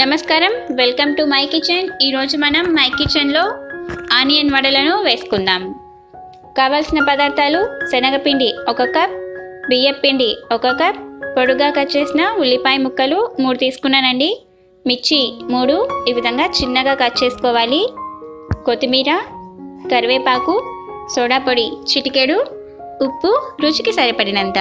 నమస్కారం welcome to my kitchen ఈరోజు మనం మై కిచెన్లో ఆనియన్ వడలను వేసుకుందాం కావాల్సిన పదార్థాలు శనగపిండి ఒక కప్ బియ్యం పిండి ఒక కప్ పొడుగా కట్ చేసిన ఉల్లిపాయ ముక్కలు మూడు తీసుకున్నానండి మిర్చి మూడు ఈ విధంగా చిన్నగా కట్ చేసుకోవాలి కొత్తిమీర కరివేపాకు సోడా పొడి చిటికెడు ఉప్పు రుచికి సరిపడినంత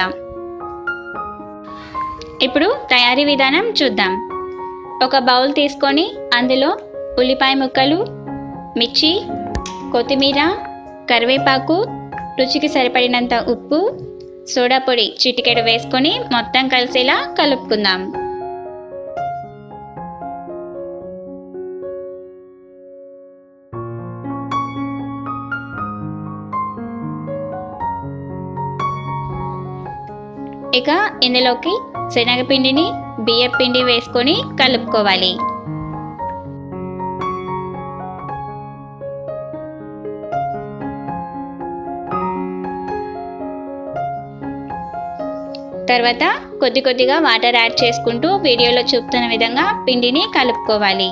ఇప్పుడు తయారీ విధానం చూద్దాం ఒక బౌల్ తీసుకొని అందులో ఉల్లిపాయ ముక్కలు మిర్చి కొత్తిమీర కరివేపాకు రుచికి సరిపడినంత ఉప్పు సోడా పొడి చిటికెడు వేసుకొని మొత్తం కలిసేలా కలుపుకుందాం ఇక ఇందులోకి శనగపిండిని బియ్యం పిండి వేసుకొని కలుపుకోవాలి తర్వాత కొద్ది కొద్దిగా వాటర్ యాడ్ చేసుకుంటూ వీడియోలో చూపుతున్న విధంగా పిండిని కలుపుకోవాలి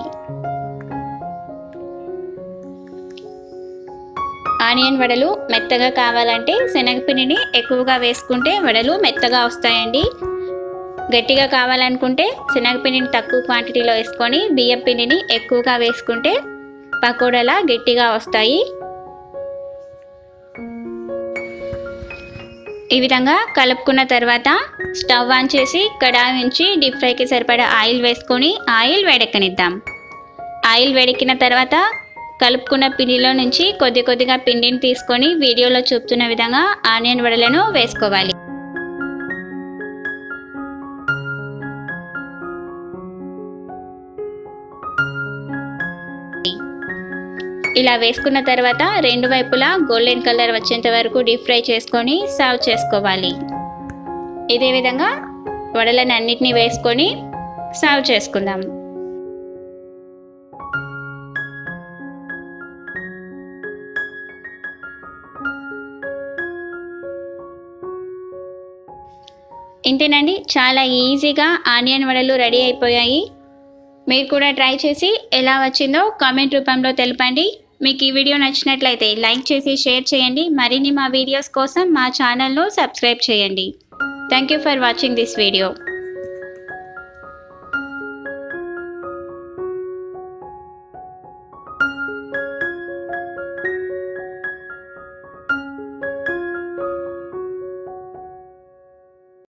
ఆనియన్ వడలు మెత్తగా కావాలంటే శనగపిండిని ఎక్కువగా వేసుకుంటే వడలు మెత్తగా వస్తాయండి గట్టిగా కావాలనుకుంటే శనగపిండిని తక్కువ క్వాంటిటీలో వేసుకొని బియ్యం పిండిని ఎక్కువగా వేసుకుంటే పకోడలా గట్టిగా వస్తాయి ఈ విధంగా కలుపుకున్న తర్వాత స్టవ్ ఆన్ చేసి కడాయి ఉంచి డీప్ ఫ్రైకి సరిపడా ఆయిల్ వేసుకొని ఆయిల్ వేడెక్కనిద్దాం ఆయిల్ వేడెక్కిన తర్వాత కలుపుకున్న పిండిలో నుంచి కొద్ది కొద్దిగా పిండిని తీసుకొని వీడియోలో చూపుతున్న విధంగా ఆనియన్ వడలను వేసుకోవాలి ఇలా వేసుకున్న తర్వాత రెండు వైపులా గోల్డెన్ కలర్ వచ్చేంత వరకు డీప్ ఫ్రై చేసుకొని సర్వ్ చేసుకోవాలి ఇదే విధంగా వడలను అన్నిటినీ వేసుకొని సర్వ్ చేసుకుందాం ఇంతేనండి చాలా ఈజీగా ఆనియన్ వడలు రెడీ అయిపోయాయి మీరు కూడా ట్రై చేసి ఎలా వచ్చిందో కామెంట్ రూపంలో తెలపండి మీకు ఈ వీడియో నచ్చినట్లయితే లైక్ చేసి షేర్ చేయండి మరిన్ని మా వీడియోస్ కోసం మా ఛానల్ను సబ్స్క్రైబ్ చేయండి thank you for watching this video